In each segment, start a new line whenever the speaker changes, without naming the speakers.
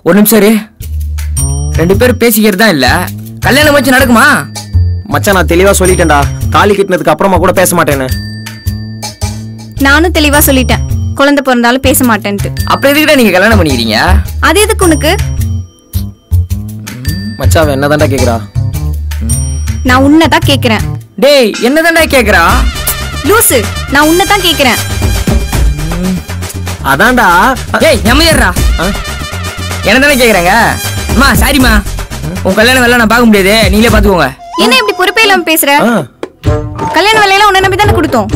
ஒரு நிமிஷம் இரு ரெண்டு பேரும் பேசிக்கிறதா இல்ல கல்யாணம் வச்சு நடக்குமா
மச்சான் நான் தெளிவா சொல்லிட்டேன்டா தாலி கட்டினதுக்கு அப்புறமா கூட பேச மாட்டேன்னு
நானும் தெளிவா சொல்லிட்டேன் குழந்தை பிறந்தாலும் பேச மாட்டேன்ட்டு
அப்புறம் எதுக்குடா நீங்க கல்யாணம் பண்ணிக்கிறீங்க
அது எதுக்கு உனக்கு
மச்சான் அவன் என்னதான்டா கேக்குறா
நான் உன்னை தான் கேக்குறேன்
டேய் என்னதான்டா கேக்குறா
லூசு நான் உன்னை தான் கேக்குறேன்
அதான்டா
டேய் எம்மையர்றா
ஆ?
என்ன தானே கேக்குறாங்க அம்மா சாரிம்மா உன் கல்யாணம் வேலை நான் பார்க்க முடியாது நீங்களே பாத்துக்கோங்க
என்ன இப்படி பொறுப்பே இல்லாம பேசுற
ஆ,
கல்யாண வேலையெல்லாம் உன்னை நம்பி தானே கொடுத்தோம்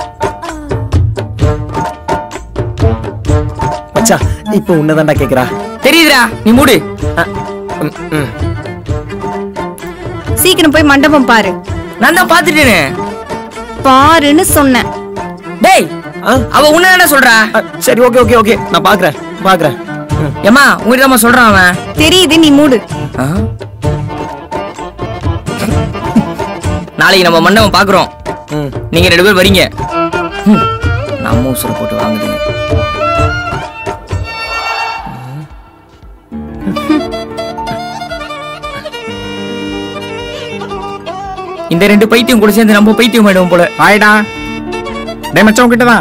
மச்சான் இப்போ உன்னதான்டா கேக்குறா
தெரியுதுடா நீ மூடு
ஆ, ம், ம்.
சீக்கிரம் போய் மண்டபம் பாரு
நான் தான் பாத்துட்டேனே
பாருன்னு சொன்னேன்
டேய்
ஆ,
அவ உன்ன என்ன சொல்றா
ஆ, சரி ஓகே ஓகே ஓகே நான் பாக்குறேன் பாக்குறேன் ம்.
ஏமா உங்ககிட்ட சொல்றான் அவன்
தெரியுது நீ மூடு
ஆ? நாளைக்கு நம்ம மண்டபம் பாக்குறோம்
ம்.
நீங்க ரெண்டு பேர் வரீங்க ம். நம்ம உசுர போட்டு வாங்குதுங்க இந்த ரெண்டு பைத்தியம் கூட சேர்ந்து நம்ம பைத்தியம் ஆயிடுவோம் போல
ஆயிடா டே மச்சான் உங்ககிட்ட தான்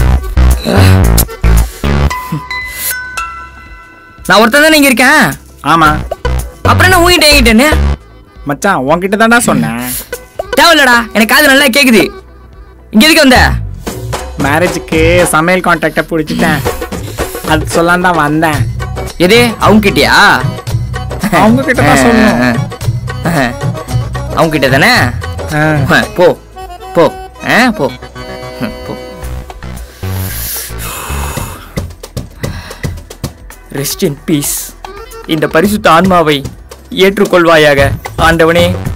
நான் ஒருத்தன் தான் இங்க இருக்கேன்
ஆமா
அப்புறம் என்ன ஊங்கிட்ட ஏங்கிட்டேன்னு
மச்சான் உன்கிட்ட தான்டா சொன்னேன்
தேவையில்லடா எனக்கு காது நல்லா கேக்குது இங்க எதுக்கு வந்த
மேரேஜுக்கு சமையல் கான்ட்ராக்டை பிடிச்சிட்டேன் அது சொல்லாம தான் வந்தேன்
எது அவங்க கிட்டயா
அவங்க கிட்ட தான் சொல்லணும்
அவங்க கிட்ட தானே
ஆ.
போ போ ஆ, போ ம், போ ரெஸ்ட் இன் பீஸ் இந்த பரிசுத்த ஆன்மாவை ஏற்றுக்கொள்வாயாக ஆண்டவனே